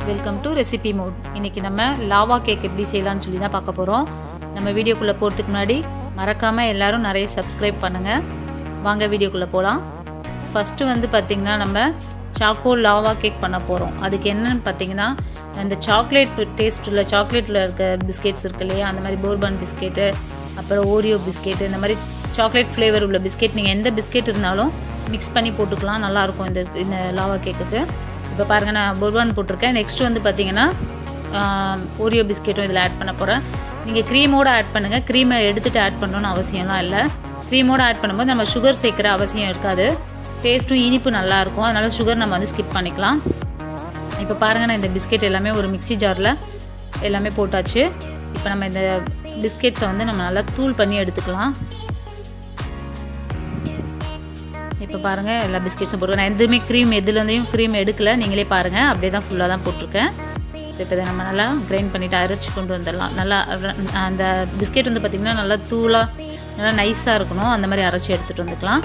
welcome to recipe mode இன்றைக்கி நம்ம lava cake எப்படி செய்யலாம்னு சொல்லி தான் பார்க்க போகிறோம் நம்ம வீடியோக்குள்ளே போகிறதுக்கு முன்னாடி மறக்காமல் எல்லாரும் நிறைய சப்ஸ்கிரைப் பண்ணுங்கள் வாங்க வீடியோக்குள்ளே போகலாம் ஃபஸ்ட்டு வந்து பார்த்திங்கன்னா நம்ம சாக்கோ லாவா கேக் பண்ண போகிறோம் அதுக்கு என்னன்னு பார்த்தீங்கன்னா அந்த சாக்லேட் டேஸ்ட்டில் சாக்லேட்டில் இருக்க பிஸ்கெட்ஸ் இருக்கு இல்லையா அந்த மாதிரி போர்பன் பிஸ்கெட்டு அப்புறம் ஓரியோ பிஸ்கெட்டு இந்த மாதிரி சாக்லேட் ஃப்ளேவர் உள்ள பிஸ்கெட் நீங்கள் எந்த பிஸ்கெட் இருந்தாலும் மிக்ஸ் பண்ணி போட்டுக்கலாம் நல்லாயிருக்கும் இந்த இந்த லாவா கேக்குக்கு இப்போ பாருங்கள் நான் போர்பான் போட்டிருக்கேன் நெக்ஸ்ட் வந்து பார்த்தீங்கன்னா ஓரியோ பிஸ்கெட்டும் இதில் ஆட் பண்ண போகிறேன் நீங்கள் க்ரீமோடு ஆட் பண்ணுங்கள் க்ரீமை எடுத்துகிட்டு ஆட் பண்ணணும்னு அவசியம்லாம் இல்லை க்ரீமோடு ஆட் பண்ணும்போது நம்ம சுகர் சேர்க்குற அவசியம் இருக்காது டேஸ்ட்டும் இனிப்பு நல்லாயிருக்கும் அதனால் சுகர் நம்ம வந்து ஸ்கிப் பண்ணிக்கலாம் இப்போ பாருங்கள் நான் இந்த பிஸ்கெட் எல்லாமே ஒரு மிக்ஸி ஜாரில் எல்லாமே போட்டாச்சு இப்போ நம்ம இந்த பிஸ்கெட்ஸை வந்து நம்ம நல்லா தூள் பண்ணி எடுத்துக்கலாம் இப்போ பாருங்கள் எல்லா பிஸ்கெட்ஸும் போட்டுருக்கேன் நான் எதுவுமே க்ரீம் எதுலேருந்தையும் க்ரீம் எடுக்கல நீங்களே பாருங்கள் அப்படியே தான் ஃபுல்லாக தான் போட்டிருக்கேன் இப்போ இதை நம்ம நல்லா கிரைண்ட் பண்ணிவிட்டு அரைச்சி கொண்டு வந்துடலாம் நல்லா அந்த பிஸ்கெட் வந்து பார்த்திங்கன்னா நல்லா தூளாக நல்லா நைஸாக இருக்கணும் அந்த மாதிரி அரைச்சி எடுத்துகிட்டு வந்துக்கலாம்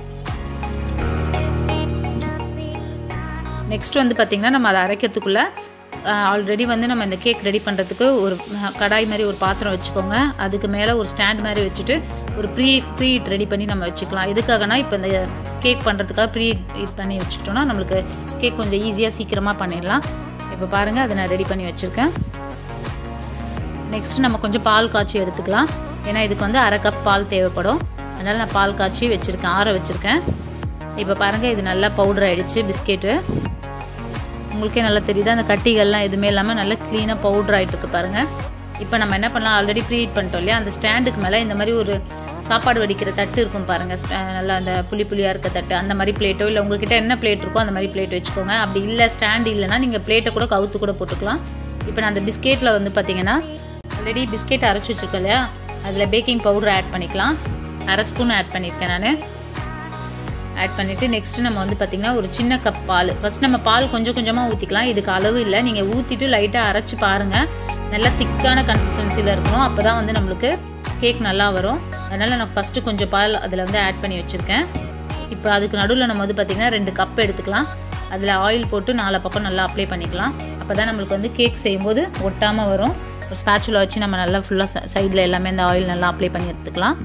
நெக்ஸ்ட் வந்து பார்த்திங்கன்னா நம்ம அதை அரைக்கிறதுக்குள்ளே ஆல்ரெடி வந்து நம்ம இந்த கேக் ரெடி பண்ணுறதுக்கு ஒரு கடாய் மாதிரி ஒரு பாத்திரம் வச்சுக்கோங்க அதுக்கு மேலே ஒரு ஸ்டாண்ட் மாதிரி வச்சுட்டு ஒரு ப்ரீ ப்ரீ ஹீட் ரெடி பண்ணி நம்ம வச்சுக்கலாம் எதுக்காகனா இப்போ இந்த கேக் பண்ணுறதுக்காக ப்ரீ ஹீட் பண்ணி வச்சுக்கிட்டோம்னா நம்மளுக்கு கேக் கொஞ்சம் ஈஸியாக சீக்கிரமாக பண்ணிடலாம் இப்போ பாருங்கள் அதை நான் ரெடி பண்ணி வச்சுருக்கேன் நெக்ஸ்ட்டு நம்ம கொஞ்சம் பால் காய்ச்சி எடுத்துக்கலாம் ஏன்னா இதுக்கு வந்து அரை கப் பால் தேவைப்படும் அதனால் நான் பால் காய்ச்சி வச்சுருக்கேன் ஆற வச்சுருக்கேன் இப்போ பாருங்கள் இது நல்லா பவுடர் ஆகிடுச்சு பிஸ்கெட்டு உங்களுக்கே நல்லா தெரியுது அந்த கட்டிகள்லாம் எதுவுமே இல்லாமல் நல்லா க்ளீனாக பவுடர் ஆகிட்டு இருக்கு பாருங்கள் இப்போ நம்ம என்ன பண்ணலாம் ஆல்ரெடி ப்ரீ ஹீட் பண்ணிட்டோம் இல்லையா அந்த ஸ்டாண்டுக்கு மேலே இந்த மாதிரி ஒரு சாப்பாடு வடிக்கிற தட்டு இருக்கும் பாருங்கள் நல்லா அந்த புளி புளியாக இருக்க தட்டு அந்த மாதிரி பிளேட்டோ இல்லை உங்ககிட்ட என்ன பிளேட் இருக்கோ அந்த மாதிரி பிளேட் வச்சுக்கோங்க அப்படி இல்லை ஸ்டாண்ட் இல்லைன்னா நீங்கள் பிளேட்டை கூட கவுத்து கூட போட்டுக்கலாம் இப்போ நான் அந்த பிஸ்கெட்டில் வந்து பார்த்தீங்கன்னா ஆல்ரெடி பிஸ்கெட் அரைச்சி வச்சுருக்கோம் இல்லையா அதில் பேக்கிங் பவுடர் ஆட் பண்ணிக்கலாம் அரை ஸ்பூன் ஆட் பண்ணியிருக்கேன் நான் ஆட் பண்ணிவிட்டு நெக்ஸ்ட்டு நம்ம வந்து பார்த்திங்கன்னா ஒரு சின்ன கப் பால் ஃபஸ்ட் நம்ம பால் கொஞ்சம் கொஞ்சமாக ஊற்றிக்கலாம் இதுக்கு அளவு இல்லை நீங்கள் ஊற்றிட்டு லைட்டாக அரைச்சி பாருங்கள் நல்லா திக்கான கன்சிஸ்டன்சியில் இருக்கணும் அப்போ தான் வந்து நம்மளுக்கு கேக் நல்லா வரும் அதனால் நான் ஃபஸ்ட்டு கொஞ்சம் பால் அதில் வந்து ஆட் பண்ணி வச்சுருக்கேன் இப்போ அதுக்கு நடுவில் நம்ம வந்து பார்த்திங்கன்னா ரெண்டு கப் எடுத்துக்கலாம் அதில் ஆயில் போட்டு நாலு பக்கம் நல்லா அப்ளை பண்ணிக்கலாம் அப்போ தான் நம்மளுக்கு வந்து கேக் செய்யும்போது ஒட்டாமல் வரும் ஒரு ஸ்பேச்சுல வச்சு நம்ம நல்லா ஃபுல்லாக சைடில் எல்லாமே இந்த ஆயில் நல்லா அப்ளை பண்ணி எடுத்துக்கலாம்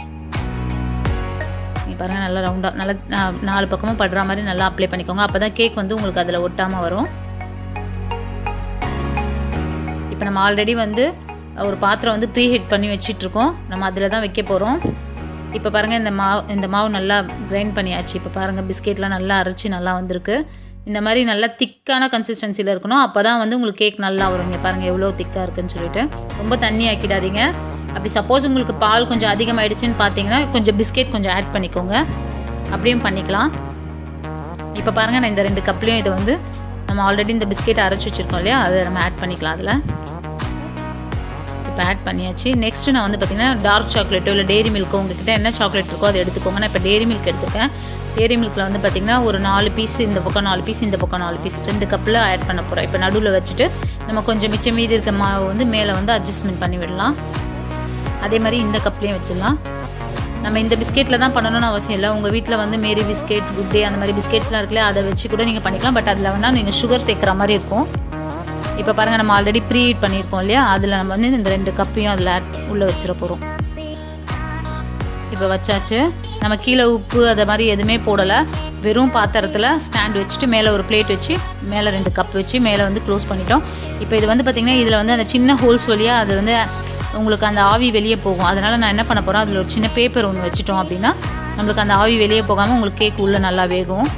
பாருங்கள் நல்லா ரவுண்டாக நல்லா நாலு பக்கமும் படுற மாதிரி நல்லா அப்ளை பண்ணிக்கோங்க அப்போ தான் கேக் வந்து உங்களுக்கு அதில் ஒட்டாமல் வரும் இப்போ நம்ம ஆல்ரெடி வந்து ஒரு பாத்திரம் வந்து ப்ரீ ஹீட் பண்ணி வச்சிட்ருக்கோம் நம்ம அதில் தான் வைக்க போகிறோம் இப்போ பாருங்கள் இந்த மாவு இந்த மாவு நல்லா கிரைண்ட் பண்ணியாச்சு இப்போ பாருங்கள் பிஸ்கெட்லாம் நல்லா அரைச்சி நல்லா வந்திருக்கு இந்த மாதிரி நல்லா திக்கான கன்சிஸ்டன்சியில் இருக்கணும் அப்போ தான் வந்து உங்களுக்கு கேக் நல்லா வரும் இங்கே பாருங்கள் எவ்வளோ திக்காக இருக்குன்னு சொல்லிட்டு ரொம்ப தண்ணி ஆக்கிடாதீங்க அப்படி சப்போஸ் உங்களுக்கு பால் கொஞ்சம் அதிகமாகிடுச்சின்னு பார்த்தீங்கன்னா கொஞ்சம் பிஸ்கெட் கொஞ்சம் ஆட் பண்ணிக்கோங்க அப்படியும் பண்ணிக்கலாம் இப்போ பாருங்கள் நான் இந்த ரெண்டு கப்லேயும் இதை வந்து நம்ம ஆல்ரெடி இந்த பிஸ்கெட் அரைச்சி வச்சுருக்கோம் இல்லையா அதை நம்ம ஆட் பண்ணிக்கலாம் அதில் இப்போ ஆட் பண்ணியாச்சு நெக்ஸ்ட்டு நான் வந்து பார்த்திங்கன்னா டார்க் சாக்லேட்டோ இல்லை டேரி மில்க்கோ உங்ககிட்ட என்ன சாக்லேட் இருக்கோ அதை எடுத்துக்கோங்க நான் இப்போ டேரி மில்க் எடுத்துருக்கேன் டேரி மில்கில் வந்து பார்த்திங்கன்னா ஒரு நாலு பீஸ் இந்த பக்கம் நாலு பீஸ் இந்த பக்கம் நாலு பீஸ் ரெண்டு கப்பில் ஆட் பண்ண போகிறோம் இப்போ நடுவில் வச்சுட்டு நம்ம கொஞ்சம் மிச்சம் மீதி இருக்க மாவு வந்து மேலே வந்து அட்ஜஸ்ட்மெண்ட் பண்ணி விடலாம் அதே மாதிரி இந்த கப்லேயும் வச்சிடலாம் நம்ம இந்த பிஸ்கெட்டில் தான் பண்ணணும்னு அவசியம் இல்லை உங்கள் வீட்டில் வந்து மேரி பிஸ்கெட் குட் டே அந்த மாதிரி பிஸ்கெட்ஸ்லாம் இருக்குல்ல அதை வச்சு கூட நீங்கள் பண்ணிக்கலாம் பட் அதில் வேணால் நீங்கள் சுகர் சேர்க்குற மாதிரி இருக்கும் இப்போ பாருங்கள் நம்ம ஆல்ரெடி ப்ரீ ஹீட் பண்ணியிருக்கோம் இல்லையா அதில் நம்ம வந்து இந்த ரெண்டு கப்பையும் அதில் ஆட் உள்ளே வச்சிட போகிறோம் இப்போ வச்சாச்சு நம்ம கீழே உப்பு அதை மாதிரி எதுவுமே போடலை வெறும் பாத்திரத்தில் ஸ்டாண்ட் வச்சுட்டு மேலே ஒரு பிளேட் வச்சு மேலே ரெண்டு கப் வச்சு மேலே வந்து க்ளோஸ் பண்ணிட்டோம் இப்போ இது வந்து பார்த்திங்கன்னா இதில் வந்து அந்த சின்ன ஹோல்ஸ் வழியாக அது வந்து உங்களுக்கு அந்த ஆவி வெளியே போகும் அதனால் நான் என்ன பண்ண போகிறேன் அதில் ஒரு சின்ன பேப்பர் ஒன்று வச்சுட்டோம் அப்படின்னா நம்மளுக்கு அந்த ஆவி வெளியே போகாமல் உங்களுக்கு கேக் உள்ளே நல்லா வேகும்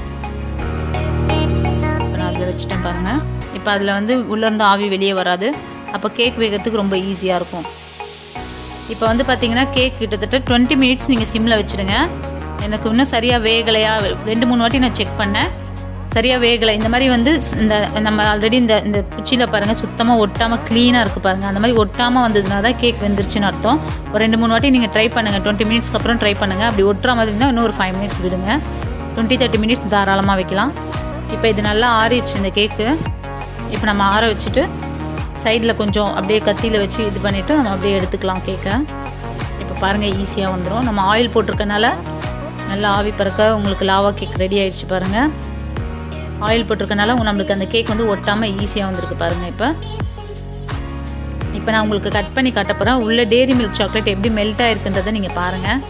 இப்போ நான் அதில் வச்சுட்டேன் பாருங்கள் இப்போ அதில் வந்து உள்ளேருந்து ஆவி வெளியே வராது அப்போ கேக் வேகிறதுக்கு ரொம்ப ஈஸியாக இருக்கும் இப்போ வந்து பார்த்தீங்கன்னா கேக் கிட்டத்தட்ட டுவெண்ட்டி மினிட்ஸ் நீங்கள் சிம்மில் வச்சுடுங்க எனக்கு இன்னும் சரியாக வேகலையா ரெண்டு மூணு வாட்டி நான் செக் பண்ணேன் சரியாக வேகலை இந்த மாதிரி வந்து இந்த நம்ம ஆல்ரெடி இந்த இந்த குச்சியில் பாருங்கள் சுத்தமாக ஒட்டாமல் க்ளீனாக இருக்குது பாருங்கள் அந்த மாதிரி ஒட்டாமல் வந்ததுனா தான் கேக் வெந்துருச்சுன்னு அர்த்தம் ஒரு ரெண்டு மூணு வாட்டி நீங்கள் ட்ரை பண்ணுங்கள் டுவெண்ட்டி மினிட்ஸ்க்கு அப்புறம் ட்ரை பண்ணுங்கள் அப்படி ஒட்டுற மாதிரி இருந்தால் இன்னும் ஒரு ஃபைவ் மினிட்ஸ் விடுங்க டுவெண்ட்டி தேர்ட்டி மினிட்ஸ் தாராளமாக வைக்கலாம் இப்போ இது நல்லா ஆறிடுச்சு இந்த கேக்கு இப்போ நம்ம ஆற வச்சுட்டு சைடில் கொஞ்சம் அப்படியே கத்தியில் வச்சு இது பண்ணிவிட்டு நம்ம அப்படியே எடுத்துக்கலாம் கேக்கை இப்போ பாருங்கள் ஈஸியாக வந்துடும் நம்ம ஆயில் போட்டிருக்கனால நல்லா ஆவி பறக்க உங்களுக்கு லாவா கேக் ரெடி ஆயிடுச்சு பாருங்கள் ஆயில் போட்டிருக்கனால நம்மளுக்கு அந்த கேக் வந்து ஒட்டாமல் ஈஸியாக வந்திருக்கு பாருங்கள் இப்போ இப்போ நான் உங்களுக்கு கட் பண்ணி காட்ட போகிறேன் உள்ள டேரி மில்க் சாக்லேட் எப்படி மெல்ட் ஆயிருக்குன்றதை நீங்கள் பாருங்கள்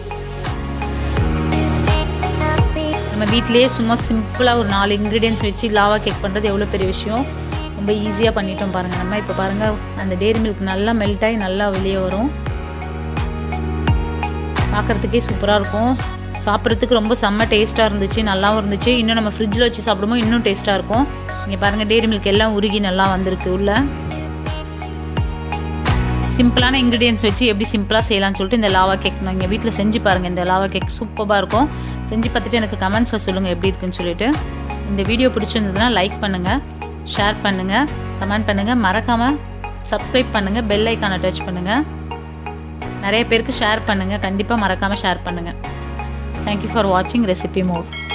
நம்ம வீட்டிலேயே சும்மா சிம்பிளாக ஒரு நாலு இன்க்ரீடியன்ஸ் வச்சு லாவா கேக் பண்ணுறது எவ்வளோ பெரிய விஷயம் ரொம்ப ஈஸியாக பண்ணிட்டோம் பாருங்கள் நம்ம இப்போ பாருங்கள் அந்த டேரி மில்க் நல்லா மெல்ட் ஆகி நல்லா வெளியே வரும் பார்க்குறதுக்கே சூப்பராக இருக்கும் சாப்பிட்றதுக்கு ரொம்ப செம்ம டேஸ்ட்டாக இருந்துச்சு நல்லாவும் இருந்துச்சு இன்னும் நம்ம ஃப்ரிட்ஜில் வச்சு சாப்பிடும்போது இன்னும் டேஸ்ட்டாக இருக்கும் இங்கே பாருங்கள் டேரி மில்க் எல்லாம் உருகி நல்லா வந்திருக்கு உள்ள சிம்பிளான இன்க்ரீடியன்ஸ் வச்சு எப்படி சிம்பிளாக செய்யலாம்னு சொல்லிட்டு இந்த லாவா கேக் நீங்கள் வீட்டில் செஞ்சு பாருங்கள் இந்த லாவா கேக் சூப்பராக இருக்கும் செஞ்சு பார்த்துட்டு எனக்கு கமெண்ட்ஸில் சொல்லுங்கள் எப்படி இருக்குன்னு சொல்லிட்டு இந்த வீடியோ பிடிச்சிருந்ததுன்னா லைக் பண்ணுங்கள் ஷேர் பண்ணுங்கள் கமெண்ட் பண்ணுங்கள் மறக்காமல் சப்ஸ்கிரைப் பண்ணுங்கள் பெல் ஐக்கானை டச் பண்ணுங்கள் நிறைய பேருக்கு ஷேர் பண்ணுங்கள் கண்டிப்பாக மறக்காமல் ஷேர் பண்ணுங்கள் தேங்க்யூ ஃபார் வாட்சிங் ரெசிபி மோட்